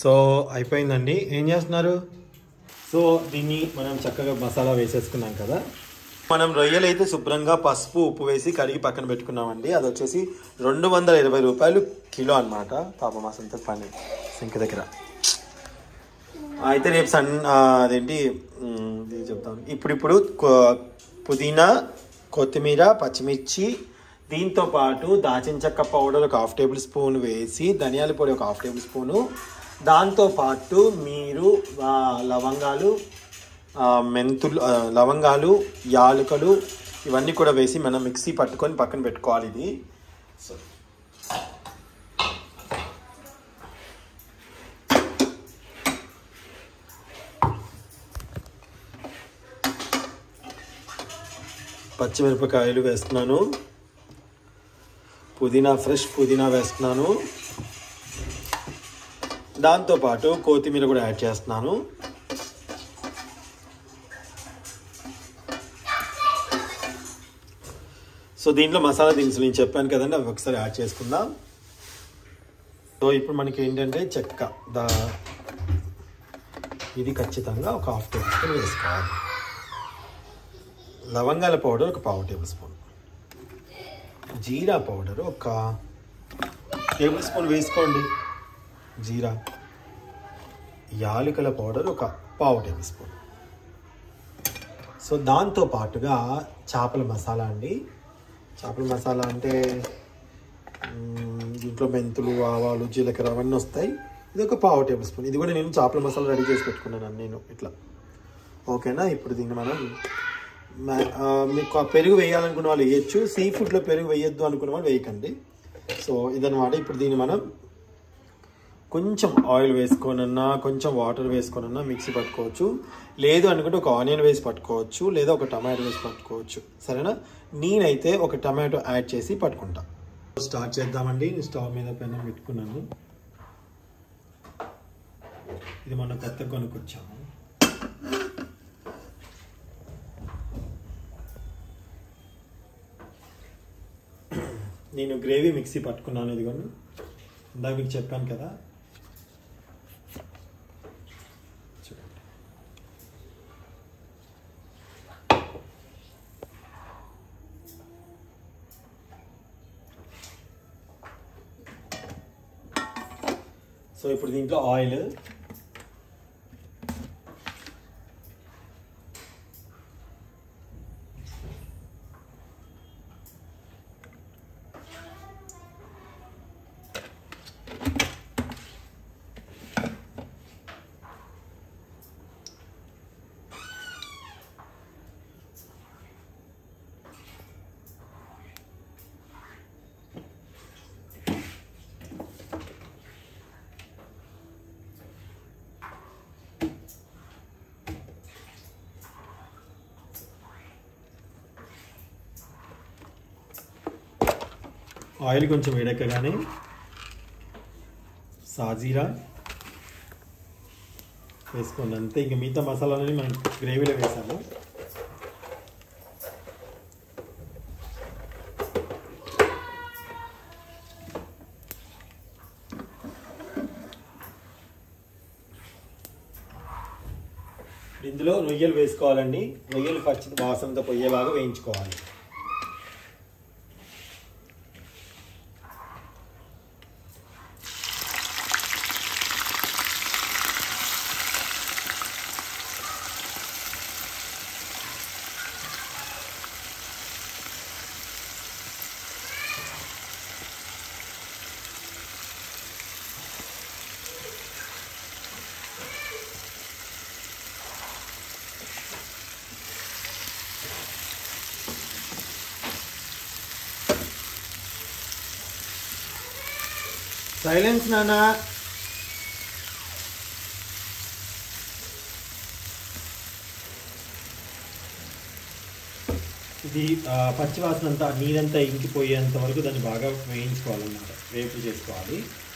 So అయిపోయిందండి ఏం చేస్తున్నారు సో దీన్ని మనం చక్కగా మసాలా వేసేసుకున్నాం కదా మనం రొయ్యలు అయితే శుభ్రంగా పసుపు ఉప్పు వేసి కడిగి పక్కన పెట్టుకున్నామండి అది వచ్చేసి రెండు వందల ఇరవై రూపాయలు కిలో అనమాట పాపం అసంత పని సింక్ దగ్గర అయితే రేపు సన్ ఆ, అదేంటి ఉమ్, ఇది చెప్తాను ఇప్పుడు ఇప్పుడు కొ- పుదీనా కొత్తిమీర పచ్చిమిర్చి దీంతో పాటు దాచిన చెక్క పౌడర్ ఒక హాఫ్ టేబుల్ స్పూన్ వేసి ధనియాల పొడి ఒక హాఫ్ టేబుల్ స్పూను దాంతో పాటు మీరు ఆ, లవంగాలు ఆ, మెంతులు ఆ, లవంగాలు యాలకులు ఇవన్నీ కూడా వేసి మనం మిక్సీ పట్టుకొని పక్కన పెట్టుకోవాలి ఇది సో పచ్చిమిరపకాయలు వేస్తున్నాను పుదీనా ఫ్రెష్ పుదీనా వేస్తున్నాను దాంతోపాటు కొత్తిమీర కూడా యాడ్ చేస్తున్నాను సో దీంట్లో మసాలా దినుసులు నేను చెప్పాను కదండి అవి ఒకసారి యాడ్ చేసుకుందాం సో ఇప్పుడు మనకి ఏంటంటే చెక్క దా ఇది ఖచ్చితంగా ఒక హాఫ్ టేబుల్ స్పూన్ వేసుకోవాలి లవంగాల పౌడర్ ఒక పావు టేబుల్ స్పూన్ జీరా పౌడర్ ఒక టేబుల్ స్పూన్ వేసుకోండి జీరా యాలకుల పౌడర్ ఒక పావు టేబుల్ స్పూన్ సో దాంతో పాటుగా చేపల మసాలా అండి చేపల మసాలా అంటే మ్, దీంట్లో మెంతులు ఆవాలు జీలకర్ర అవన్నీ వస్తాయి ఇది ఒక పావు టేబుల్ స్పూన్ ఇది కూడా నేను చేపల మసాలా రెడీ చేసి పెట్టుకున్నాను నేను ఇట్లా ఓకేనా ఇప్పుడు దీన్ని మనం మ- ఆ, మీకు ఆ పెరుగు వేయాలనుకున్న వాళ్ళు వేయచ్చు సీ ఫుడ్లో పెరుగు వేయొద్దు అనుకున్న వాళ్ళు వేయకండి సో ఇదన్నమాట ఇప్పుడు దీన్ని మనం కొంచెం ఆయిల్ వేసుకోనన్నా కొంచెం వాటర్ వేసుకోనన్నా మిక్సీ పట్టుకోవచ్చు లేదు అనుకుంటే ఒక ఆనియన్ వేసి పట్టుకోవచ్చు లేదా ఒక టమాటో వేసి పట్టుకోవచ్చు సరేనా నేనైతే ఒక టమాటో యాడ్ చేసి పట్టుకుంటా స్టార్ట్ చేద్దామండి నేను స్టవ్ మీద పెనం పెట్టుకున్నాను ఇది మొన్న కొత్త కొనుక్కొచ్చాము నేను గ్రేవీ మిక్సీ పట్టుకున్నాను ఇదిగోండి ఇందాక మీకు చెప్పాను కదా చూడండి సో ఇప్పుడు దీంట్లో ఆయిల్ ఆయిల్ కొంచెం వేడెక్కగానే సాజీరా వేసుకోండి అంతే ఇంక మిగతా మసాలాలని మనం గ్రేవీలో వేసాము ఇందులో రొయ్యలు వేసుకోవాలండి రొయ్యలు పచ్చి వాసనతో పొయ్యేలాగా వేయించుకోవాలి సైలెన్స్ నానా ఇది ఆ, పచ్చి వాసన అంతా నీరంతా ఇంకిపోయేంత వరకు దాన్ని బాగా వేయించుకోవాలన్నమాట వేపు చేసుకోవాలి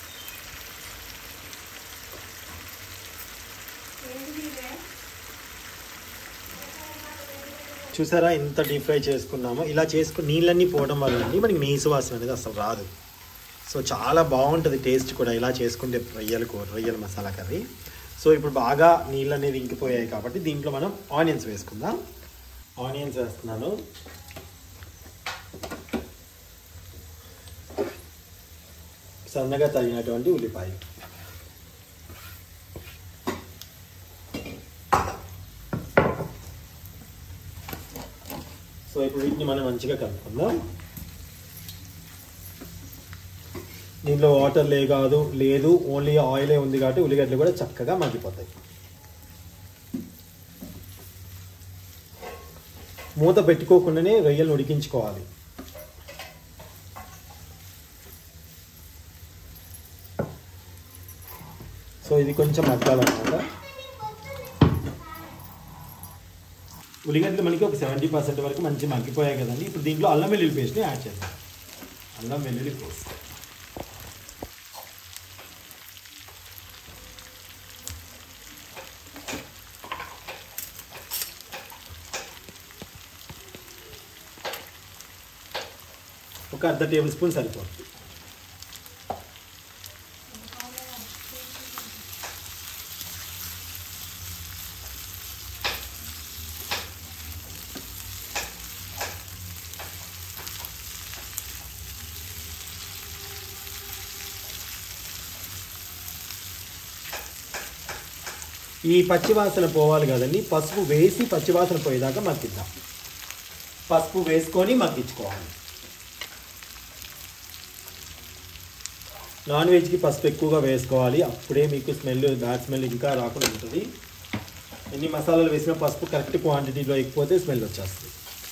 చూసారా ఇంత డీప్ ఫ్రై చేసుకున్నామో ఇలా చేసుకుని నీళ్ళన్నీ పోవడం వల్ల అండి మనకి నీసు వాసన అనేది అసలు రాదు సో సో చాలా బాగుంటుంది టేస్ట్ కూడా ఇలా చేసుకుంటే రొయ్యల కూర రొయ్యల మసాలా కర్రీ సో ఇప్పుడు బాగా నీళ్ళు అనేది ఇంకిపోయాయి కాబట్టి దీంట్లో మనం ఆనియన్స్ వేసుకుందాం ఆనియన్స్ వేస్తున్నాను సన్నగా తగినటువంటి ఉల్లిపాయ సో ఇప్పుడు వీటిని మనం మంచిగా కలుపుకుందాం దీంట్లో వాటర్ లే కాదు లేదు ఓన్లీ ఆయిలే ఉంది కాబట్టి ఉల్లిగడ్డలు కూడా చక్కగా మగ్గిపోతాయి మూత పెట్టుకోకుండానే రొయ్యలను ఉడికించుకోవాలి సో ఇది కొంచెం మగ్గాలన్నమాట ఉల్లిగడ్డలు మనకి ఒక సెవెంటీ పర్సెంట్ వరకు మంచి మగ్గిపోయాయి కదండి ఇప్పుడు దీంట్లో అల్లం వెల్లుల్లి పేస్ట్ని యాడ్ చేద్దాం అల్లం వెల్లుల్లి పేస్ట్ ఒక అర్ధ టేబుల్ స్పూన్ సరిపోతుంది ఈ పచ్చివాసన పోవాలి కదండి పసుపు వేసి పచ్చివాసన పోయేదాకా మగ్గిద్దాం పసుపు వేసుకొని మగ్గించుకోవాలి నాన్ వెజ్కి పసుపు ఎక్కువగా వేసుకోవాలి అప్పుడే మీకు స్మెల్ బ్యాడ్ స్మెల్ ఇంకా రాకుండా ఉంటుంది ఎన్ని మసాలాలు వేసినా పసుపు కరెక్ట్ క్వాంటిటీలో ఎక్కిపోతే స్మెల్ వచ్చేస్తుంది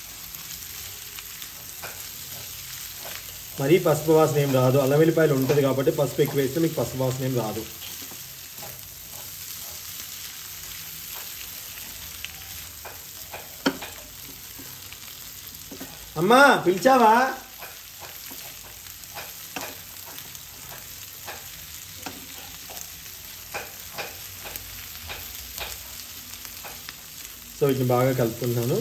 మరీ పసుపు వాసన ఏం రాదు అల్లం వెల్లిపాయలు ఉంటుంది కాబట్టి పసుపు ఎక్కువ వేస్తే మీకు పసుపు వాసన ఏం రాదు అమ్మా పిలిచావా సో వీటిని బాగా కలుపుకుంటున్నాను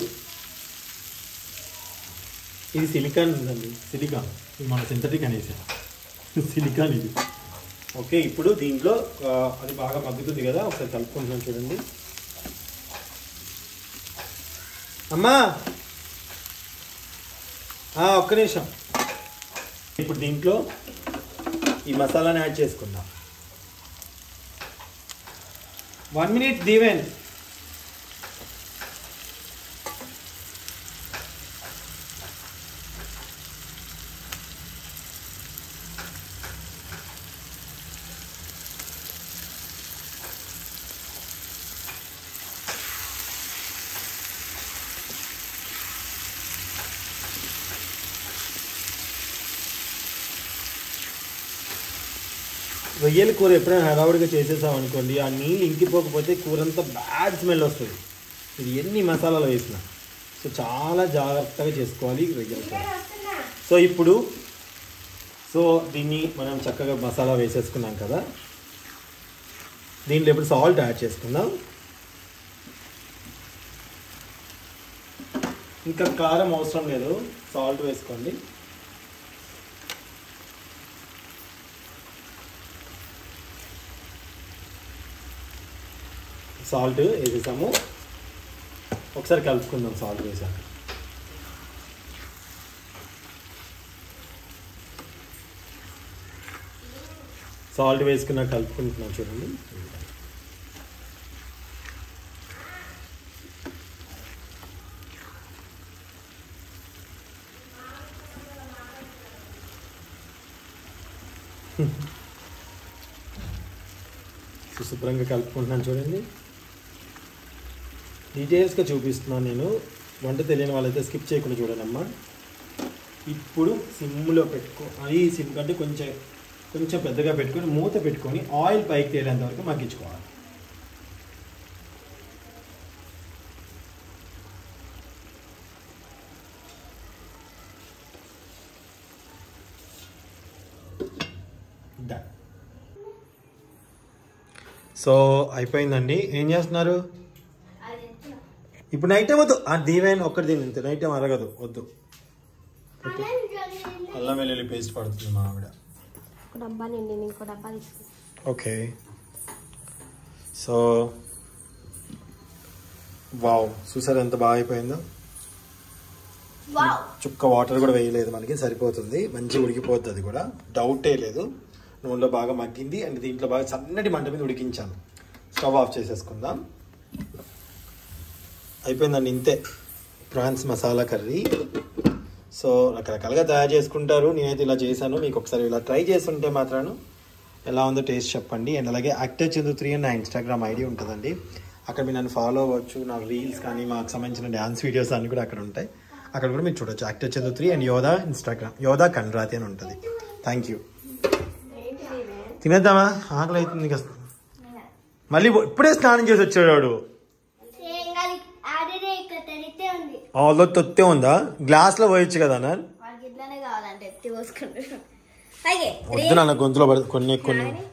ఇది సిలికాన్ ఉందండి సిలికాన్ ఇది మన సింథటిక్ అనేసి సిలికాన్ ఇది ఓకే ఇప్పుడు దీంట్లో ఆ, అది బాగా మగ్గుతుంది కదా ఒకసారి కలుపుకుంటున్నాను చూడండి అమ్మా ఆ, ఒక్క నిమిషం ఇప్పుడు దీంట్లో ఈ మసాలాని యాడ్ చేసుకుందాం వన్ మినిట్ దీవెన్ రొయ్యల కూర ఎప్పుడైనా హడావుడిగా చేసేసాం అనుకోండి ఆ నీళ్ళు ఇంకిపోకపోతే కూర అంతా బ్యాడ్ స్మెల్ వస్తుంది ఇది ఎన్ని మసాలాలు వేసినా సో చాలా జాగ్రత్తగా చేసుకోవాలి రొయ్యల కూర సో ఇప్పుడు సో దీన్ని మనం చక్కగా మసాలా వేసేసుకున్నాం కదా దీంట్లో ఇప్పుడు సాల్ట్ యాడ్ చేసుకుందాం ఇంకా కారం అవసరం లేదు సాల్ట్ వేసుకోండి సాల్ట్ వేసేసాము ఒకసారి కలుపుకుందాం సాల్ట్ వేసాక సాల్ట్ వేసుకున్నా కలుపుకుంటున్నాం చూడండి సో శుభ్రంగా కలుపుకుంటున్నాను చూడండి డీటెయిల్స్గా చూపిస్తున్నాను నేను వంట తెలియని వాళ్ళైతే స్కిప్ చేయకుండా చూడండి అమ్మా ఇప్పుడు సిమ్లో పెట్టుకో ఈ సిమ్ కంటే కొంచెం కొంచెం పెద్దగా పెట్టుకొని మూత పెట్టుకొని ఆయిల్ పైకి తేలేంత వరకు మగ్గించుకోవాలి Done. సో అయిపోయిందండి ఏం చేస్తున్నారు ఇప్పుడు నైట్ టైం వద్దు ఆ దీవెన్ ఒక్కటి తిని ఇంత నైట్ టైం అరగదు వద్దు అల్లం వెల్లుల్లి పేస్ట్ పడుతుంది మా ఆవిడ ఒక డబ్బా నిండి ఇంకో డబ్బా తీసుకున్నా ఓకే సో వావ్ చూసారు ఎంత బాగా అయిపోయిందో వావ్ చుక్క వాటర్ కూడా వేయలేదు మనకి సరిపోతుంది మంచిగా ఉడికిపోద్ది అది కూడా డౌటే లేదు నూనెలో బాగా మగ్గింది అండ్ దీంట్లో బాగా సన్నటి మంట మీద ఉడికించాను స్టవ్ ఆఫ్ చేసేసుకుందాం అయిపోయిందండి ఇంతే ప్రాన్స్ మసాలా కర్రీ సో రకరకాలుగా తయారు చేసుకుంటారు నేనైతే ఇలా చేశాను మీకు ఒకసారి ఇలా ట్రై చేస్తుంటే మాత్రాను ఎలా ఉందో టేస్ట్ చెప్పండి అండ్ అలాగే యాక్టర్ చందు త్రీ అని నా ఇన్స్టాగ్రామ్ ఐడి ఉంటుందండి అక్కడ మీరు నన్ను ఫాలో అవ్వచ్చు నా రీల్స్ కానీ మాకు సంబంధించిన డ్యాన్స్ వీడియోస్ అన్ని కూడా అక్కడ ఉంటాయి అక్కడ కూడా మీరు చూడొచ్చు actor Chandu three and Yodha Instagram Yodha కండ్రాతి అని ఉంటుంది థ్యాంక్ యూ తినేద్దామా ఆకలి అవుతుంది ఇంకా మళ్ళీ ఇప్పుడే స్నానం చేసి వచ్చాడు వాడు ఆడిరే ఇక్కడ తెలితే ఉంది ఆలో తొత్తే ఉందా గ్లాస్లో పోయొచ్చు కదా అన్న వాడికి ఇట్లానే కావాలంటే ఎత్తి పోసుకుంటాడు అలాగే వద్దు నాన్న గొంతులో పడు కొన్ని కొన్ని